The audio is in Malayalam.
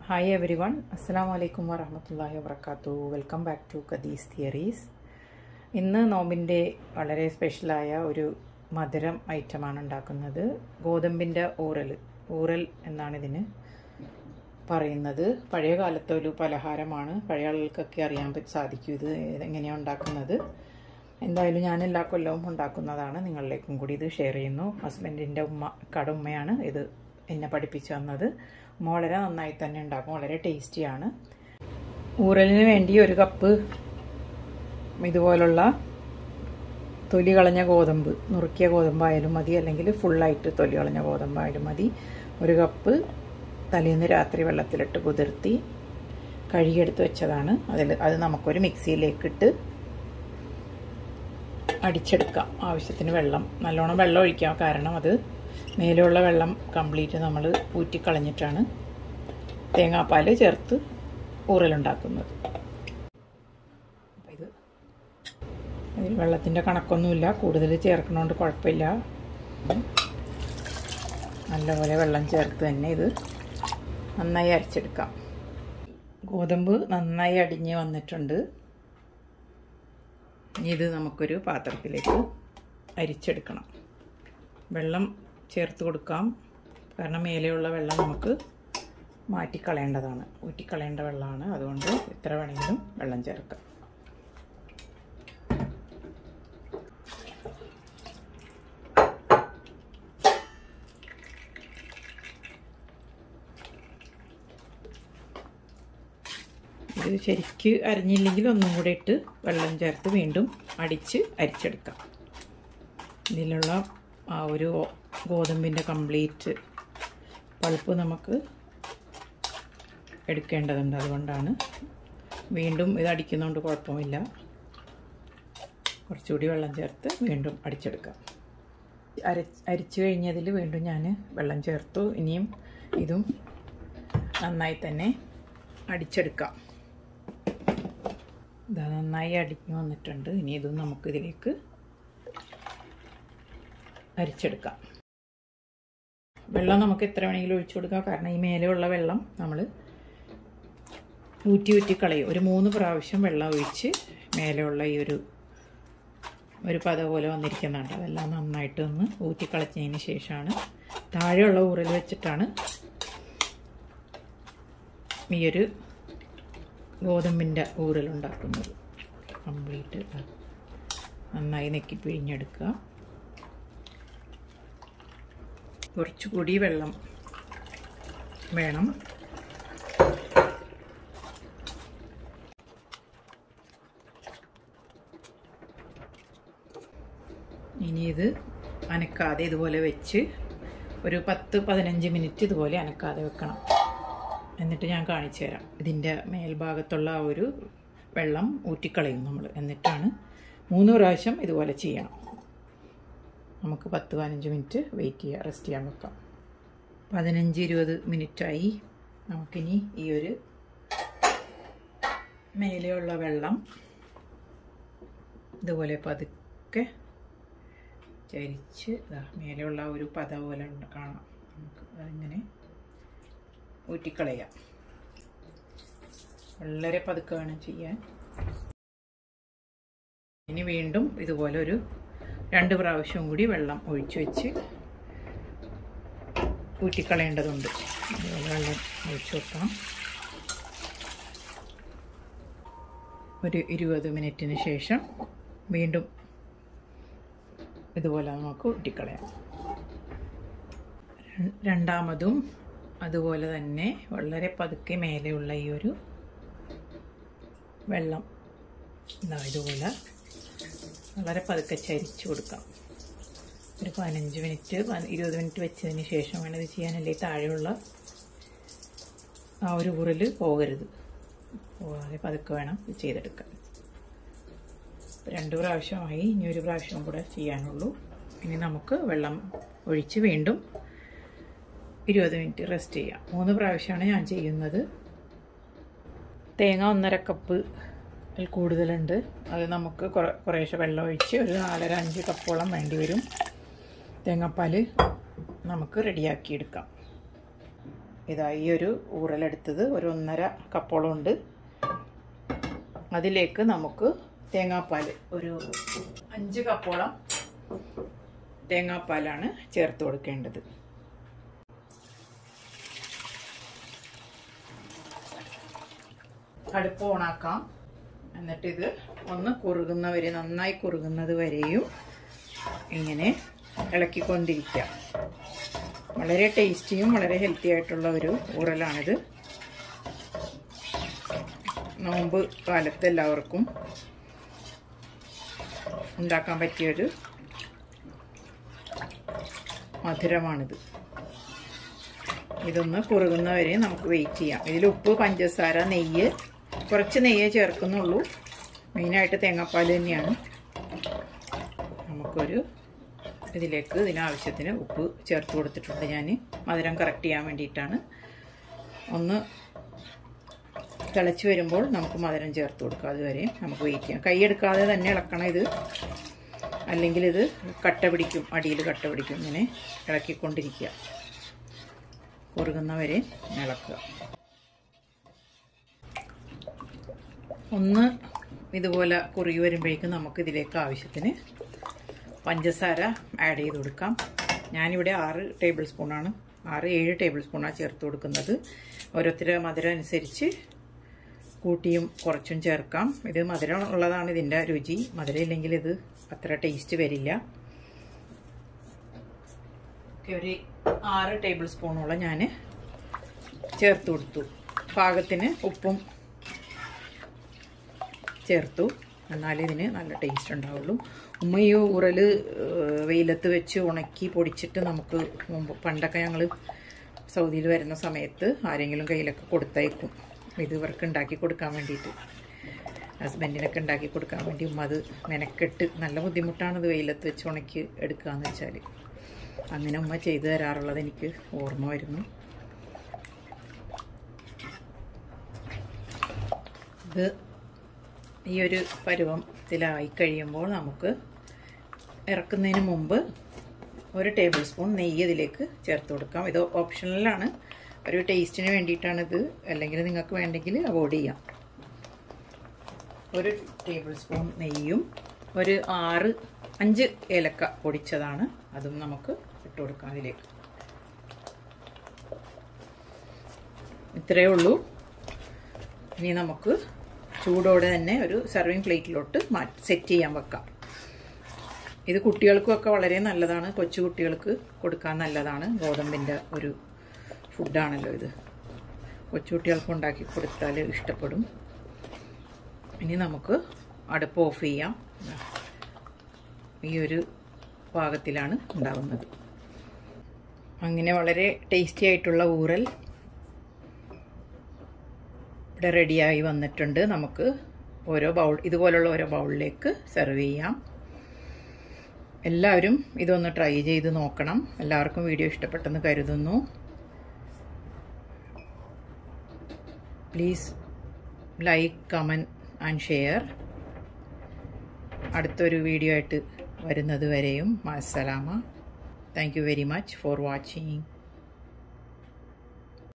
ഹായ് എവരി വൺ അസ്സാം വലൈക്കും വറഹമത്തല്ലാഹി വാബർക്കാത്തു വെൽക്കം ബാക്ക് ടു കദീസ് തിയറീസ് ഇന്ന് നോമ്പിൻ്റെ വളരെ സ്പെഷ്യലായ ഒരു മധുരം ഐറ്റമാണ് ഉണ്ടാക്കുന്നത് ഗോതമ്പിൻ്റെ ഊറൽ ഊറൽ എന്നാണ് ഇതിന് പറയുന്നത് പഴയ കാലത്തെ ഒരു പലഹാരമാണ് പഴയ ആളുകൾക്കൊക്കെ അറിയാൻ പറ്റി സാധിക്കും ഇത് എങ്ങനെയാണ് ഉണ്ടാക്കുന്നത് എന്തായാലും ഞാൻ എല്ലാ കൊല്ലവും ഉണ്ടാക്കുന്നതാണ് നിങ്ങളിലേക്കും കൂടി ഇത് ഷെയർ ചെയ്യുന്നു ഹസ്ബൻഡിൻ്റെ ഉമ്മ കട ഉമ്മയാണ് ഇത് എന്നെ പഠിപ്പിച്ചു തന്നത് ഉമ്മ വളരെ നന്നായി തന്നെ ഉണ്ടാക്കും വളരെ ടേസ്റ്റിയാണ് ഊറലിന് വേണ്ടി ഒരു കപ്പ് ഇതുപോലുള്ള തൊലി കളഞ്ഞ ഗോതമ്പ് നുറുക്കിയ ഗോതമ്പായാലും മതി അല്ലെങ്കിൽ ഫുള്ളായിട്ട് തൊലി കളഞ്ഞ ഗോതമ്പായാലും മതി ഒരു കപ്പ് തലേന്ന് രാത്രി വെള്ളത്തിലിട്ട് കുതിർത്തി കഴുകിയെടുത്ത് വെച്ചതാണ് അതിൽ അത് നമുക്കൊരു മിക്സിയിലേക്കിട്ട് അടിച്ചെടുക്കാം ആവശ്യത്തിന് വെള്ളം നല്ലോണം വെള്ളം ഒഴിക്കാം കാരണം അത് മേലുള്ള വെള്ളം കംപ്ലീറ്റ് നമ്മൾ ഊറ്റിക്കളഞ്ഞിട്ടാണ് തേങ്ങാപ്പാൽ ചേർത്ത് ഊറലുണ്ടാക്കുന്നത് ഇത് അതിൽ വെള്ളത്തിൻ്റെ കണക്കൊന്നുമില്ല കൂടുതൽ ചേർക്കണോണ്ട് കുഴപ്പമില്ല നല്ലപോലെ വെള്ളം ചേർത്ത് തന്നെ ഇത് നന്നായി അരച്ചെടുക്കാം ഗോതമ്പ് നന്നായി അടിഞ്ഞ് വന്നിട്ടുണ്ട് ഇത് നമുക്കൊരു പാത്രത്തിലേക്ക് അരിച്ചെടുക്കണം വെള്ളം ചേർത്ത് കൊടുക്കാം കാരണം മേലെയുള്ള വെള്ളം നമുക്ക് മാറ്റിക്കളയേണ്ടതാണ് ഊറ്റിക്കളയേണ്ട വെള്ളമാണ് അതുകൊണ്ട് എത്ര വേണമെങ്കിലും വെള്ളം ചേർക്കാം ഇത് ശരിക്ക് അരിഞ്ഞില്ലെങ്കിൽ ഒന്നും കൂടെ ഇട്ട് വെള്ളം ചേർത്ത് വീണ്ടും അടിച്ച് അരിച്ചെടുക്കാം ഇതിലുള്ള ആ ഒരു ഗോതമ്പിൻ്റെ കംപ്ലീറ്റ് പൾപ്പ് നമുക്ക് എടുക്കേണ്ടതുണ്ട് അതുകൊണ്ടാണ് വീണ്ടും ഇത് അടിക്കുന്നതുകൊണ്ട് കുഴപ്പമില്ല കുറച്ചുകൂടി വെള്ളം ചേർത്ത് വീണ്ടും അടിച്ചെടുക്കാം അര അരിച്ചു കഴിഞ്ഞതിൽ വീണ്ടും ഞാൻ വെള്ളം ചേർത്തു ഇനിയും ഇതും നന്നായി തന്നെ അടിച്ചെടുക്കാം ഇതാ നന്നായി അടിഞ്ഞു വന്നിട്ടുണ്ട് ഇനി ഇതും നമുക്കിതിലേക്ക് അരിച്ചെടുക്കാം വെള്ളം നമുക്ക് എത്ര വേണമെങ്കിലും ഒഴിച്ചു കൊടുക്കാം കാരണം ഈ മേലെയുള്ള വെള്ളം നമ്മൾ ഊറ്റി ഊറ്റി കളയും ഒരു മൂന്ന് പ്രാവശ്യം വെള്ളം ഒഴിച്ച് മേലെയുള്ള ഈ ഒരു ഒരു പത പോലെ വന്നിരിക്കുന്നുണ്ട് അതെല്ലാം നന്നായിട്ട് ഒന്ന് ഊറ്റിക്കളച്ചതിന് ശേഷമാണ് താഴെയുള്ള ഊറിൽ വെച്ചിട്ടാണ് ഈ ഒരു ഗോതമ്പിൻ്റെ ഊറലുണ്ടാക്കുന്നത് കംപ്ലീറ്റ് നന്നായി നെക്കി പിഴിഞ്ഞെടുക്കുക കുറച്ചുകൂടി വെള്ളം വേണം ഇനി ഇത് അനക്കാതെ ഇതുപോലെ വെച്ച് ഒരു പത്ത് പതിനഞ്ച് മിനിറ്റ് ഇതുപോലെ അനക്കാതെ വെക്കണം എന്നിട്ട് ഞാൻ കാണിച്ചു തരാം ഇതിൻ്റെ മേൽഭാഗത്തുള്ള ആ ഒരു വെള്ളം ഊറ്റിക്കളയും നമ്മൾ എന്നിട്ടാണ് മൂന്ന് പ്രാവശ്യം ഇതുപോലെ ചെയ്യണം നമുക്ക് പത്ത് പതിനഞ്ച് മിനിറ്റ് വെയിറ്റ് ചെയ്യാം റെസ്റ്റ് ചെയ്യാൻ വെക്കാം പതിനഞ്ച് ഇരുപത് മിനിറ്റായി നമുക്കിനി ഈ ഒരു മേലെയുള്ള വെള്ളം ഇതുപോലെ പതുക്കെ ചരിച്ച് ഇതാ മേലെയുള്ള ഒരു പത പോലെ കാണാം നമുക്ക് അതിങ്ങനെ ഊറ്റിക്കളയാം വളരെ പതുക്കെ വേണം ചെയ്യാൻ ഇനി വീണ്ടും ഇതുപോലെ ഒരു രണ്ട് പ്രാവശ്യവും കൂടി വെള്ളം ഒഴിച്ചു വെച്ച് ഊറ്റിക്കളയേണ്ടതുണ്ട് അതുപോലെ വെള്ളം ഒഴിച്ചു വെക്കണം ഒരു ഇരുപത് മിനിറ്റിന് ശേഷം വീണ്ടും ഇതുപോലെ നമുക്ക് ഊറ്റിക്കളയാം രണ്ടാമതും അതുപോലെ തന്നെ വളരെ പതുക്കെ മേലെയുള്ള ഈ ഒരു വെള്ളം ഇതാ ഇതുപോലെ വളരെ പതുക്കെ ചരിച്ചു കൊടുക്കാം ഒരു പതിനഞ്ച് മിനിറ്റ് ഇരുപത് മിനിറ്റ് വെച്ചതിന് ശേഷം വേണം ഇത് ചെയ്യാനല്ലേ താഴെയുള്ള ആ ഒരു ഉരുൾ പോകരുത് വളരെ പതുക്കെ വേണം ഇത് ചെയ്തെടുക്കാൻ രണ്ട് പ്രാവശ്യമായി ഇനി ഒരു പ്രാവശ്യം കൂടെ ചെയ്യാനുള്ളൂ ഇനി നമുക്ക് വെള്ളം ഒഴിച്ച് വീണ്ടും ഇരുപത് മിനിറ്റ് റെസ്റ്റ് ചെയ്യാം മൂന്ന് പ്രാവശ്യമാണ് ഞാൻ ചെയ്യുന്നത് തേങ്ങ ഒന്നര കപ്പ് കൂടുതലുണ്ട് അത് നമുക്ക് കുറേശ്ശെ വെള്ളം ഒഴിച്ച് ഒരു നാലര അഞ്ച് കപ്പോളം വേണ്ടി വരും തേങ്ങാപ്പാൽ നമുക്ക് റെഡിയാക്കി എടുക്കാം ഇതാ ഈ ഒരു ഊറലെടുത്തത് ഒരു ഒന്നര കപ്പോളം ഉണ്ട് അതിലേക്ക് നമുക്ക് തേങ്ങാപ്പാൽ ഒരു അഞ്ച് കപ്പോളം തേങ്ങാപ്പാലാണ് ചേർത്ത് കൊടുക്കേണ്ടത് അടുപ്പ് ഓണാക്കാം എന്നിട്ട് ഇത് ഒന്ന് കുറുകുന്നവരെ നന്നായി കുറുകുന്നത് വരെയും ഇങ്ങനെ ഇളക്കിക്കൊണ്ടിരിക്കുക വളരെ ടേസ്റ്റിയും വളരെ ഹെൽത്തി ആയിട്ടുള്ള ഒരു ഊറലാണിത് നോമ്പ് കാലത്ത് എല്ലാവർക്കും ഉണ്ടാക്കാൻ പറ്റിയൊരു മധുരമാണിത് ഇതൊന്ന് കുറുകുന്നവരെ നമുക്ക് വെയിറ്റ് ചെയ്യാം ഇതിൽ ഉപ്പ് പഞ്ചസാര നെയ്യ് കുറച്ച് നെയ്യേ ചേർക്കുന്നുള്ളൂ മെയിനായിട്ട് തേങ്ങാപ്പാൽ തന്നെയാണ് നമുക്കൊരു ഇതിലേക്ക് ഇതിനാവശ്യത്തിന് ഉപ്പ് ചേർത്ത് കൊടുത്തിട്ടുണ്ട് ഞാൻ മധുരം കറക്റ്റ് ചെയ്യാൻ വേണ്ടിയിട്ടാണ് ഒന്ന് തിളച്ച് വരുമ്പോൾ നമുക്ക് മധുരം ചേർത്ത് കൊടുക്കാം അതുവരെ നമുക്ക് വെയിറ്റ് ചെയ്യാം കൈയെടുക്കാതെ തന്നെ ഇളക്കണം ഇത് അല്ലെങ്കിൽ ഇത് കട്ട പിടിക്കും അടിയിൽ കട്ട പിടിക്കും ഇങ്ങനെ ഇളക്കിക്കൊണ്ടിരിക്കുക കുറുകുന്നവരെ ഇളക്കുക ഒന്ന് ഇതുപോലെ കുറുകി വരുമ്പോഴേക്കും നമുക്ക് ഇതിലേക്ക് ആവശ്യത്തിന് പഞ്ചസാര ആഡ് ചെയ്ത് കൊടുക്കാം ഞാനിവിടെ ആറ് ടേബിൾ സ്പൂണാണ് ആറ് ഏഴ് ടേബിൾ സ്പൂണാണ് ചേർത്ത് കൊടുക്കുന്നത് ഓരോരുത്തരുടെ മധുരം അനുസരിച്ച് കൂട്ടിയും കുറച്ചും ചേർക്കാം ഇത് മധുരം ഉള്ളതാണ് ഇതിൻ്റെ രുചി മധുരം ഇല്ലെങ്കിൽ ഇത് അത്ര ടേസ്റ്റ് വരില്ല ഒരു ആറ് ടേബിൾ സ്പൂണോളം ഞാൻ ചേർത്ത് കൊടുത്തു പാകത്തിന് ഉപ്പും ചേർത്തു എന്നാലേ ഇതിന് നല്ല ടേസ്റ്റ് ഉണ്ടാവുള്ളൂ ഉമ്മ ഈ ഉറൽ വെയിലത്ത് വെച്ച് ഉണക്കി പൊടിച്ചിട്ട് നമുക്ക് മുമ്പ് പണ്ടൊക്കെ ഞങ്ങൾ സൗദിയിൽ വരുന്ന സമയത്ത് ആരെങ്കിലും കയ്യിലൊക്കെ കൊടുത്തയക്കും ഇത് ഇവർക്ക് ഉണ്ടാക്കി കൊടുക്കാൻ വേണ്ടിയിട്ട് ഹസ്ബൻഡിനൊക്കെ ഉണ്ടാക്കി കൊടുക്കാൻ വേണ്ടി ഉമ്മ അത് മെനക്കെട്ട് നല്ല ബുദ്ധിമുട്ടാണത് വെയിലത്ത് വെച്ച് ഉണക്കി എടുക്കുക എന്ന് വെച്ചാൽ അങ്ങനെ ഉമ്മ ചെയ്തു തരാറുള്ളത് എനിക്ക് ഓർമ്മ വരുന്നു ഇത് ഈ ഒരു പരുവത്തിലായി കഴിയുമ്പോൾ നമുക്ക് ഇറക്കുന്നതിന് മുമ്പ് ഒരു ടേബിൾ സ്പൂൺ നെയ്യ് ഇതിലേക്ക് ചേർത്ത് കൊടുക്കാം ഇത് ഓപ്ഷണലാണ് ഒരു ടേസ്റ്റിന് വേണ്ടിയിട്ടാണിത് അല്ലെങ്കിൽ നിങ്ങൾക്ക് വേണ്ടെങ്കിൽ അവോയ്ഡ് ചെയ്യാം ഒരു ടേബിൾ സ്പൂൺ നെയ്യും ഒരു ആറ് അഞ്ച് ഏലക്ക പൊടിച്ചതാണ് അതും നമുക്ക് ഇട്ട് കൊടുക്കാം അതിലേക്ക് ഇത്രയേ ഉള്ളൂ ഇനി നമുക്ക് ചൂടോടെ തന്നെ ഒരു സെർവിങ് പ്ലേറ്റിലോട്ട് മാറ്റി സെറ്റ് ചെയ്യാൻ വെക്കാം ഇത് കുട്ടികൾക്കൊക്കെ വളരെ നല്ലതാണ് കൊച്ചു കുട്ടികൾക്ക് കൊടുക്കാൻ നല്ലതാണ് ഗോതമ്പിൻ്റെ ഒരു ഫുഡാണല്ലോ ഇത് കൊച്ചുകുട്ടികൾക്ക് ഉണ്ടാക്കി കൊടുത്താൽ ഇഷ്ടപ്പെടും ഇനി നമുക്ക് അടുപ്പ് ഓഫ് ചെയ്യാം ഈ ഒരു പാകത്തിലാണ് ഉണ്ടാകുന്നത് അങ്ങനെ വളരെ ടേസ്റ്റി ആയിട്ടുള്ള ഊറൽ ഇവിടെ റെഡിയായി വന്നിട്ടുണ്ട് നമുക്ക് ഓരോ ബൗൾ ഇതുപോലുള്ള ഓരോ ബൗളിലേക്ക് സെർവ് ചെയ്യാം എല്ലാവരും ഇതൊന്ന് ട്രൈ ചെയ്ത് നോക്കണം എല്ലാവർക്കും വീഡിയോ ഇഷ്ടപ്പെട്ടെന്ന് കരുതുന്നു please like comment and share അടുത്തൊരു വീഡിയോ ആയിട്ട് വരുന്നത് വരെയും അസ്സലാമ thank you very much for watching